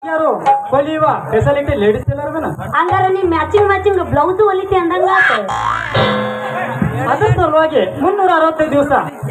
ಯಾರು ಕೊಲಿವ facility ladies ಎಲ್ಲಾರ್ಗನ ಹಂಗಾರ ನೀ ಮ್ಯಾಚಿಂಗ್ ಮ್ಯಾಚಿಂಗ್ ಬ್ಲೌಸ್ ಹೊಲಿತಿ ಅಂದಂಗ ಅದ್ರ ಸಲುವಾಗಿ ಮುನ್ನೂರ ಅರವತ್ತೈದು ದಿವಸ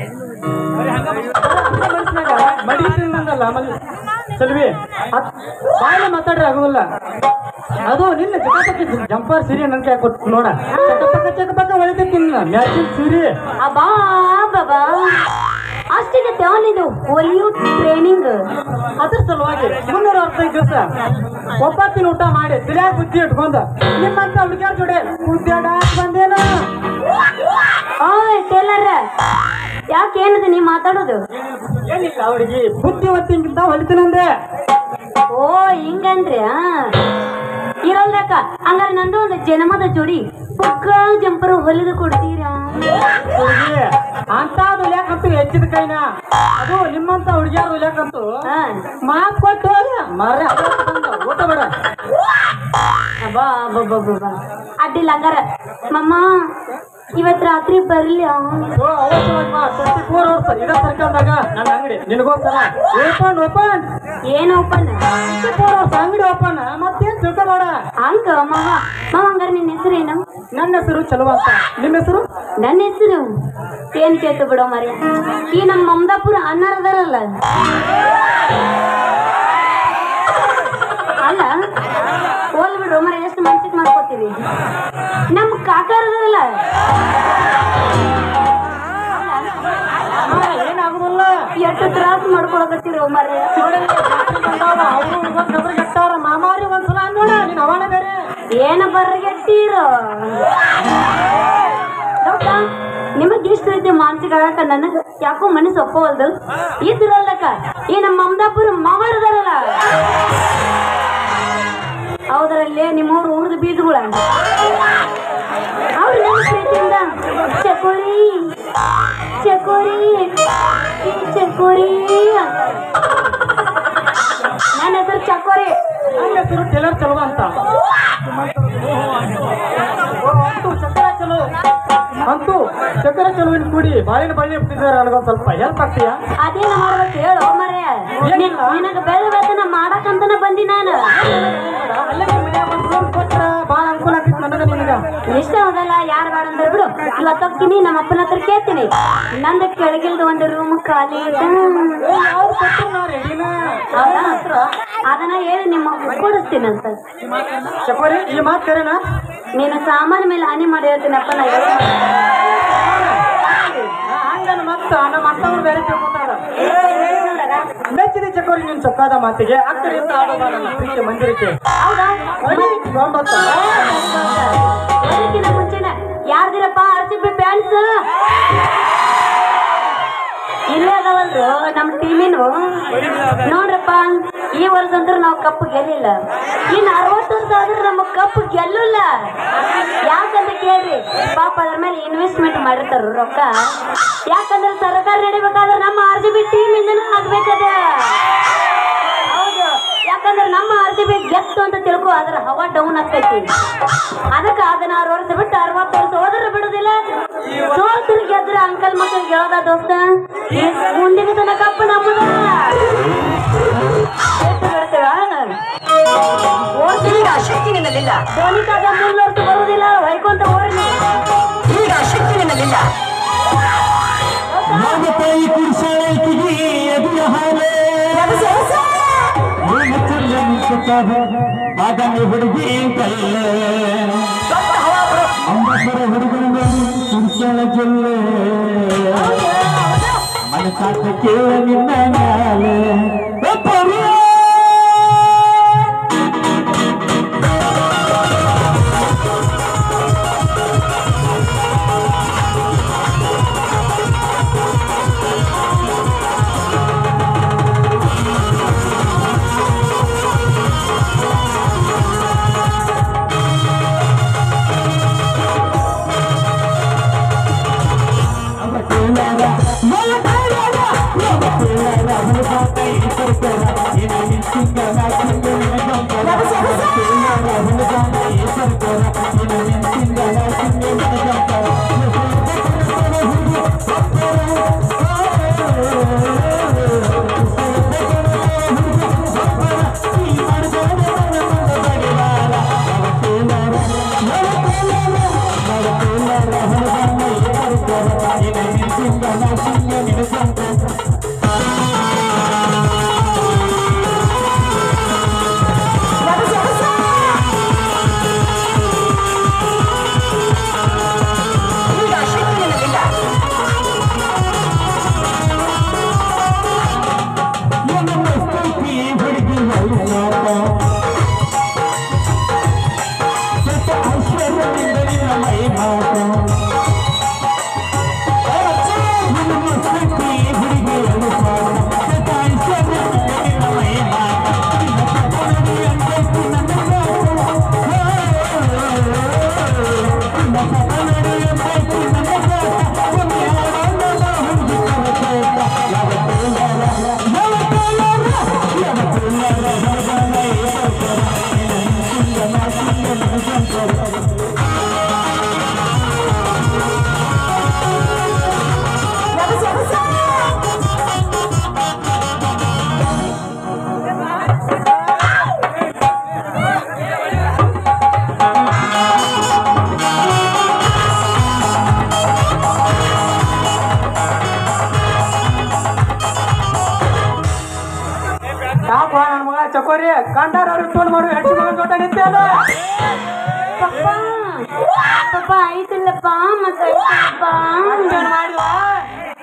ಮಡಿ ತಿನ್ನಂಗಲ್ಲ ಮಲ್ಲಿ ಸಲ್ವಿ ಅದ್- ಬಾಯಲ್ಲಿ ಮಾತಾಡ್ರೆ ಆಗುದಿಲ್ಲ ಅದು ನಿನ್ನ ಜಗತ್ತಕ್ಕೆ ಜಂಪರ್ ಸೀರೆ ನನ್ಗೆ ಯಾಕೆ ಕೊಟ್ಟು ನೋಡ ಚಕಪಕ್ಕ ಚಕಪಕ್ಕ ಹೊಳಿತೈತಿ ನಿನ್ನ ಮ್ಯಾಚಿಂಗ್ ಸೀರೆ ಅಬಾ ಬಾಬಾ ಅಷ್ಟಿಗೆ ತೆವನಿದು ಹೊಲಿಯು ಟ್ರೈನಿಂಗ್ ಅದ್ರ ಸಲುವಾಗಿ ಮುನ್ನೂರ ಅರವತ್ತೈದು ದಿವಸ ಒಪ್ಪತ್ತಿನ ಊಟ ಮಾಡಿ ತಿರ್ಯಾಗ ಬುದ್ಧಿ ಇಟ್ಕೊಂಡ ನಿಮ್ಮಂತ ಹುಡುಗಿಯರ ಜೋಡಿ ಉದ್ಯಾಡಾಕ್ ಬಂದೇನ ಓಯ್ ಟೇಲರ್ ಯಾಕೆ ಏನದು ನೀ ಮಾತಾಡೋದು ಏನಿಲ್ಲ ಅವಳಿಗೆ ಬುದ್ಧಿವಂತಿಂಗಿಂತ ಹೊಲಿತೀನಂದೆ ಓ ಹಿಂಗಂದ್ರಿ ಆ? ಇರಲ್ದಕ್ಕ ಹಂಗಾರೆ ನಂದು ಒಂದು ಜನ್ಮದ ಜೋಡಿ ಪುಕ್ಕ ಜಂಪರ್ ಹೊಲಿದು ಕೊಡ್ತೀರಾ ಹುಡುಗಿ ಅಂತ ಹೊಲಿಯಾಕಂತೂ ಹೆಚ್ಚಿದ ಕೈನ ಅದು ನಿಮ್ಮಂತ ಹುಡುಗಿಯಾರ ಹೊಲಿಯಾಕಂತೂ ಹಾ ಮಾತ್ ಕೊಟ್ಟು ಹೋಗಿ ಮಾರ್ರೆ ಊಟ ಬೇಡ ಅಬ್ಬಾ ಅಬ್ಬಬ್ಬಬ್ಬಬ್ಬಾ. ಅಡ್ಡಿಲ್ಲ ಹಂಗಾರ ಮಮ್ಮ ಇವತ್ ರಾತ್ರಿ ಬರ್ಲಿ ಓ, ಅವಶ್ಯವಾಗಿ ಬಾ ಟ್ವೆಂಟಿ ಫೋರ್ ಅವರ್ಸ್ ಇದ ಸರ್ಕಲ್ದಾಗ ನನ್ನ ಅಂಗಡಿ ನಿನಗೋಸ್ಕರ ಓಪನ್ ಓಪನ್ ಏನು ಓಪನ್ ಟ್ವೆಂಟಿ ಫೋರ್ ಅವರ್ಸ್ ಅಂಗಡಿ ಓಪನ್ ಮತ್ತೇನ್ ತಿಳ್ಕೊಬೇಡ ಹಂಗ ಮಾವ ಮಾವ ಹಂಗಾರ ನಿನ್ನ ಹೆಸರೇನು ನನ್ನ ಹೆಸರು ಚಲುವ ಅಂತ ನಿಮ್ಮ ಹೆಸರು ನನ್ನ ಹೆಸರು ಏನ್ ಕೇಳ್ತು ಬಿಡೋ ಮರ್ಯ ಈ ನಮ್ಮ ಮಮದಾಪುರ ಅನ್ನಾರದಾರಲ್ಲ ಅಲ್ಲ ಹೋಲ್ ಬಿಡ್ರು ಮರ ಎಷ್ಟು ಮನ್ಸಿಗೆ ಮಾಡ್ಕೋತೀವಿ ನಮ್ಮ ಕಾಕಾರದಾರಲ್ಲ ಏನಾಗುದಿಲ್ಲ ಎಷ್ಟು ತ್ರಾಸ ಮಾಡ್ಕೊಳಕತ್ತೀರಿ ಮರ ಗಟ್ಟಾರ ಮಾಮಾರಿ ಒಂದ್ಸಲ ನೋಡ ನೀನ್ ಅವನ ಬೇರೆ ಏನ ಬರ್ಗೆಟ್ಟೀರೋ ಡಾಕ್ಟ ನಿಮಗ್ ಇಷ್ಟ ರೀತಿ ಮಾನಸಿಕ ಆಗಾಕ ನನಗ ಯಾಕೋ ಮನಸ್ಸು ಒಪ್ಪವಲ್ದು ಇದ್ರಲ್ಲಕ್ಕ ಈ ನಮ್ಮ ಮಮದಾಪುರ ಮಾವರದಾರಲ್ಲ ಹೌದರಲ್ಲಿ ನಿಮ್ಮೂರು ಉಳಿದ ಬೀಜಗಳ ಅವ್ರು ನನ್ನ ಪ್ರೀತಿಯಿಂದ ಚಕೋರಿ ಚಕೋರಿ ಈ ಚಕೋರಿ ಅಂತ. ನನ್ನ ಹೆಸರು ಚಕೋರಿ ನನ್ನ ಹೆಸರು ಟೇಲರ್ ಚಲುವ ಅಂತ ಓ, ಅಂತೂ ಚಕ್ರ ಚಲೋ ಅಂತೂ ಚಕ್ರ ಚಲುವಿನ ಕೂಡಿ ಬಾಳಿನ ಬಳ್ಳಿ ಬಿಟ್ಟಿದ್ದಾರೆ ನನಗೊಂದ್ ಸ್ವಲ್ಪ ಹೆಲ್ಪ್ ಆಗ್ತೀಯಾ ಅದೇನ ಮಾಡ್ಬೇಕು ಹೇಳು ಮರೆ ಏನಿಲ್ಲ. ನಿನಗ ಬೆಳೆ ವೇತನ ಮಾಡಕಂತನ ಬಂದಿ ನಾನು ಅಲ್ಲೇ ನಿಮ್ ಮನ್ಯಾಗ ಒಂದ್ ರೂಮ್ ಕೊಟ್ರ ಬಾಳ ಅನುಕೂಲ ಆಗ್ತಿತ್ತು ನನಗ ನಿನಗ ಇಷ್ಟ ಹೌದಲ್ಲ ಯಾರು ಬೇಡ ಅಂದ್ರೆ ಬಿಡು ಇವತ್ತು ಹೋಗ್ತೀನಿ ನಮ್ಮ ಅಪ್ಪನ ಹತ್ರ ಕೇಳ್ತೀನಿ ನಂದ ಕೆಳಗಿಲ್ದ ಒಂದು ರೂಮ್ ಖಾಲಿ ಇದೆ ಯಾವ್ದು ಕೊಟ್ಟರು ನಾ ರೆಡಿನ ಹೌದಾ? ಅದನ್ನ ಹೇಳಿ ನಿಮ್ಮ ಕೊಡಿಸ್ತೀನಂತ ಚಕೋರಿ ಈ ಮಾತು ಕರೆನಾ ನೀನು ಸಾಮಾನ್ಯ ಮೇಲೆ ಹಾನಿ ಮಾಡಿ ಹೇಳ್ತೀನಪ್ಪ ನಾ ಹೇಳು. ಹಂಗನ ಮತ್ತ ನಮ್ಮ ಅತ್ತವ್ರು ಬೇರೆ ತಿಳ್ಕೊತಾರ ಮೆಚ್ಚಿದ ಚಕೋರಿ ನಿನ್ ಚೊಕ್ಕಾದ ಮಾತಿಗೆ ಅಕ್ಕರಿಂದ ಆಡೋದಲ್ಲ ಪ್ರೀತಿ ಮಂದಿರಕ್ಕೆ ಹೌದಾ ರೆಡಿ ಒಂಬತ್ತು ಅದಕ್ಕಿಂತ ಮುಂಚೆನೆ ಯಾರ್ದಿರಪ್ಪ ಆರ್ ಸಿ ಬಿ ಫ್ಯಾನ್ಸ್ ಇಲ್ಲೇ ಅದಾವಲ್ರು ನಮ್ಮ ಟೀಮಿನು ನೋಡ್ರಪ್ಪ ಈ ವರ್ಷ ಅಂದ್ರೆ ನಾವು ಕಪ್ಪು ಗೆಲ್ಲಿಲ್ಲ ಇನ್ನು ಅರವತ್ತು ವರ್ಷ ಆದ್ರೆ ನಮ್ಮ ಕಪ್ಪು ಗೆಲ್ಲಲ್ಲ ಯಾಕಂತ ಕೇಳ್ರಿ ಪಾಪ ಅದ್ರ ಮೇಲೆ ಇನ್ವೆಸ್ಟ್ಮೆಂಟ್ ಮಾಡಿರ್ತಾರ ರೊಕ್ಕ ಯಾಕಂದ್ರೆ ಸರ್ಕಾರ ನಡಿಬೇಕಾದ್ರೆ ನಮ್ಮ ಆರ್ ಜಿ ಬಿ ಟೀಮ್ ಇಂದನೂ ಆಗ್ಬೇಕದ ಹೌದು ಯಾಕಂದ್ರೆ ನಮ್ಮ ಆರ್ ಜಿ ಬಿ ಗೆತ್ತು ಅಂತ ತಿಳ್ಕೊ ಅದ್ರ ಹವಾ ಡೌನ್ ಆಗ್ತೈತಿ ಅದಕ್ಕೆ ಹದಿನಾರು ವರ್ಷ ಬಿಟ್ಟು ಅರವತ್ತು ವರ್ಷ ಹೋದ್ರೆ ಬಿಡುದಿಲ್ಲ ಸೋತ್ರ ಗೆದ್ರ ಅಂಕಲ್ ಮಕ್ಕಳಿಗೆ ಹೇಳೋದ ದೋಸ್ತ ಈ ಮುಂದಿನ ತನಕ ಕಪ್ಪು ನಮ್ಮದ ಎಷ್ಟು ಹೇಳ್ತೀರಾ? ಈಗ ಶಕ್ತಿ ನಿನ್ನಲ್ಲಿಲ್ಲ ಧೋನಿಕಾಗ ಮುನ್ನೂರ್ತು ಬರುದಿಲ್ಲ ಹೊಯ್ಕೊಂತ ಓರ್ನಿ ಈಗ ಶಕ್ತಿ ನಿನ್ನಲ್ಲಿಲ್ಲ ತಾಯಿ ಕುಡಿಸಾಳೈತಿಗಿ ಎದೆಯ ಹಾಲೆ ನೀನು ಚಲ್ಲ ನಿಂತಾಗ ಬಾದಾಮಿ ಹುಡುಗಿ ಕಲ್ಲ ಅಂಬಸರ ಹುಡುಗನ ಮೇಲೆ ಕುಡಿಸಾಳ ಜೊಲ್ಲೆ ಮನಸಾತ ಕೇಳ ನಿನ್ನ ಮ್ಯಾಲೆ ಒಪ್ಪರು. ಅವ ಕೇಳಾರ, ಮಲ ಕೇಳಾರ, ಅವ ಕೇಳಾರ, ಹುಡುಗಾಟ ಈ ಸರ್ಕಾರ, ಇನ್ನು ನಿಂತಿದ್ದ ನಾಚಿಕೆ ನಿನಗಂಬರ. ಅವ ಕೇಳಾರ, ಹುಡುಗಾಟ ಈ ಸರ್ಕಾರ, ಇನ್ನು ನಿಂತಿದ್ದ ನಾಚಿಕೆ ನಿನಗಂಬರ. ಈ ಲೋಕ ಕೆಟ್ಟ ಐಶ್ವರ್ಯದಿಂದ ನಿನ್ನ ಮೈ ಮಾತ ನಿನ್ನ ಮಸ್ತಕ್ಕೆ ಹುಡುಗಿ ಅನುಪಾತ ಕೆಟ್ಟ ಐಶ್ವರ್ಯದಿಂದ ನಿನ್ನ ಮೈ ಮಾತ ನಿನ್ನ ಕಪನಡಿ ಅಂದೈತಿ ನನ್ನ ಮಾತು ನಿನ್ನ ಕಪನಡಿ ಅಂದೈತಿ ನನ್ನ ಮಾತ ಒಮ್ಮೆ ಆಡೋಣ ಹುಡುಗಿ ಕರಕೋಟ ಯಾವತ್ತೂ ಯಾರ ಯಾವತ್ತೂ ಯಾರ ಯಾವತ್ತೂ ಯಾರ ಹರಗನ ಏಕರ ನಿನ್ನ ಮಾತಿನ ಮನಸಂತರ ಯಾಕ ನನ್ನ ಮಗ ಚಕೋರಿ ಕಂಡಾರ ಅವ್ರಿಗೆ ಫೋನ್ ಮಾಡು ಹೆಣ್ಣು ಮಗನ ಜೊತೆ ನಿಂತಿಯಲ್ಲ ಪಪ್ಪ ಪಪ್ಪ ಐತಿಲ್ಲಪ್ಪ ಮತ್ತೆ ಐತಿಲ್ಲಪ್ಪ ಏನ್ ಮಾಡಿಲ್ಲ